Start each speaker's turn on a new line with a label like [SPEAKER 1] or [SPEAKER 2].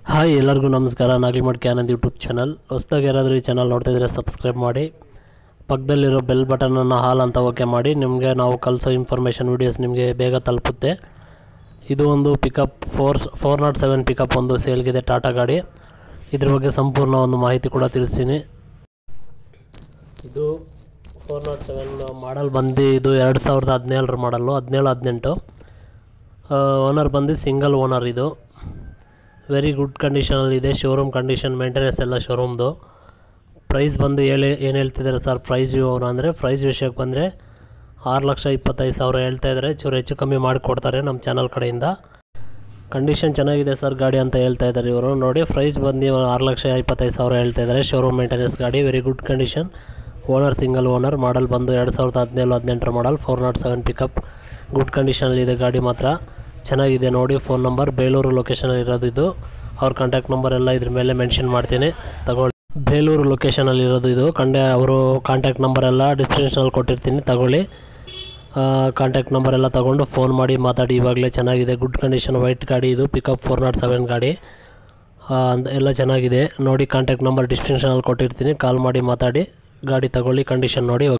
[SPEAKER 1] hi ಎಲ್ಲರಿಗೂ ನಮಸ್ಕಾರ ನಾಗಲಿಮಠ್ Anand YouTube channel ಹೊಸ್ದಾಗಿ ಯಾರಾದರೂ ಈ ಚಾನಲ್ ನೋಡ್ತಾ ಇದ್ರೆ ಸಬ್ಸ್ಕ್ರೈಬ್ ಮಾಡಿ ಪಕ್ಕದಲ್ಲಿರೋ ಬೆಲ್ ಬಟನನ್ನು ಹಾಲ್ ಅಂತ ಓಕೆ ಮಾಡಿ ನಿಮಗೆ ನಾವು ಕಲಿಸೋ ಇನ್ಫಾರ್ಮೇಷನ್ ವೀಡಿಯೋಸ್ ನಿಮಗೆ ಬೇಗ ತಲುಪುತ್ತೆ ಇದು ಒಂದು pickup four four nought seven pickup ಒಂದು ಸೇಲ್ಗಿದೆ ಟಾಟಾ ಗಾಡಿ ಇದ್ರ ಬಗ್ಗೆ ಸಂಪೂರ್ಣ ಒಂದು ಮಾಹಿತಿ ಕೂಡ ತಿಳಿಸ್ತೀನಿ ಇದು ಫೋರ್ ನಾಟ್ ಸೆವೆನ್ ಮಾಡಲ್ ಬಂದು ಇದು ಎರಡು ಸಾವಿರದ ಹದಿನೇಳರ ಮಾಡಲ್ಲು ಹದಿನೇಳು ಹದಿನೆಂಟು ಓನರ್ ಬಂದು ಸಿಂಗಲ್ ಓನರ್ ಇದು ವೆರಿ ಗುಡ್ ಕಂಡೀಷನಲ್ಲಿದೆ ಶೋರೂಮ್ ಕಂಡೀಷನ್ ಮೇಂಟೆನೆನ್ಸ್ ಎಲ್ಲ ಶೋರೂಮ್ದು ಪ್ರೈಸ್ ಬಂದು ಹೇಳಿ ಏನು ಹೇಳ್ತಿದ್ದಾರೆ ಸರ್ ಪ್ರೈಸ್ ಅವರು ಅಂದರೆ ಪ್ರೈಸ್ ವಿಷಯಕ್ಕೆ ಬಂದರೆ ಆರು ಲಕ್ಷ ಇಪ್ಪತ್ತೈದು ಸಾವಿರ ಹೇಳ್ತಾ ಇದ್ದಾರೆ ಚೂರು ಹೆಚ್ಚು ಕಮ್ಮಿ ಮಾಡಿಕೊಡ್ತಾರೆ ನಮ್ಮ ಚಾನಲ್ ಕಡೆಯಿಂದ ಕಂಡೀಷನ್ ಚೆನ್ನಾಗಿದೆ ಸರ್ ಗಾಡಿ ಅಂತ ಹೇಳ್ತಾ ಇದ್ದಾರೆ ಇವರು ನೋಡಿ ಪ್ರೈಸ್ ಬಂದು ಆರು ಲಕ್ಷ ಇಪ್ಪತ್ತೈದು ಸಾವಿರ ಹೇಳ್ತಾ ಇದ್ದಾರೆ ಶೋರೂಮ್ ಮೇಂಟೆನೆನ್ಸ್ ಗಾಡಿ very good condition owner single owner model ಬಂದು ಎರಡು ಸಾವಿರದ ಹದಿನೇಳು ಹದಿನೆಂಟರ model four nought seven pickup good ಕಂಡೀಷನಲ್ಲಿದೆ ಗಾಡಿ ಮಾತ್ರ ಚೆನ್ನಾಗಿದೆ ನೋಡಿ ಫೋನ್ ನಂಬರ್ ಬೇಲೂರು ಲೊಕೇಶನಲ್ಲಿ ಇರೋದು ಇದು ಅವ್ರ ಕಾಂಟ್ಯಾಕ್ಟ್ ನಂಬರ್ ಎಲ್ಲ ಇದ್ರ ಮೇಲೆ ಮೆನ್ಷನ್ ಮಾಡ್ತೀನಿ ತಗೊಳ್ಳಿ ಬೇಲೂರು ಲೊಕೇಶನಲ್ಲಿ ಇರೋದು ಇದು ಕಂಡೆ ಅವರು ಕಾಂಟ್ಯಾಕ್ಟ್ ನಂಬರ್ ಎಲ್ಲ ಡಿಸ್ಕ್ರಿಪ್ಷನಲ್ಲಿ ಕೊಟ್ಟಿರ್ತೀನಿ ತಗೊಳ್ಳಿ ಕಾಂಟ್ಯಾಕ್ಟ್ ನಂಬರ್ ಎಲ್ಲ ತೊಗೊಂಡು ಫೋನ್ ಮಾಡಿ ಮಾತಾಡಿ ಇವಾಗಲೇ ಚೆನ್ನಾಗಿದೆ ಗುಡ್ ಕಂಡೀಷನ್ ವೈಟ್ ಗಾಡಿ ಇದು ಪಿಕಪ್ ಫೋರ್ ನಾಟ್ ಸೆವೆನ್ ಗಾಡಿ ಆ, ಅಂದ್- ಎಲ್ಲ ಚೆನ್ನಾಗಿದೆ ನೋಡಿ ಕಾಂಟ್ಯಾಕ್ಟ್ ನಂಬರ್ ಡಿಸ್ಕ್ರಿಪ್ಷನಲ್ಲಿ ಕೊಟ್ಟಿರ್ತೀನಿ ಕಾಲ್ ಮಾಡಿ ಮಾತಾಡಿ ಗಾಡಿ ತಗೊಳ್ಳಿ ಕಂಡೀಷನ್ ನೋಡಿ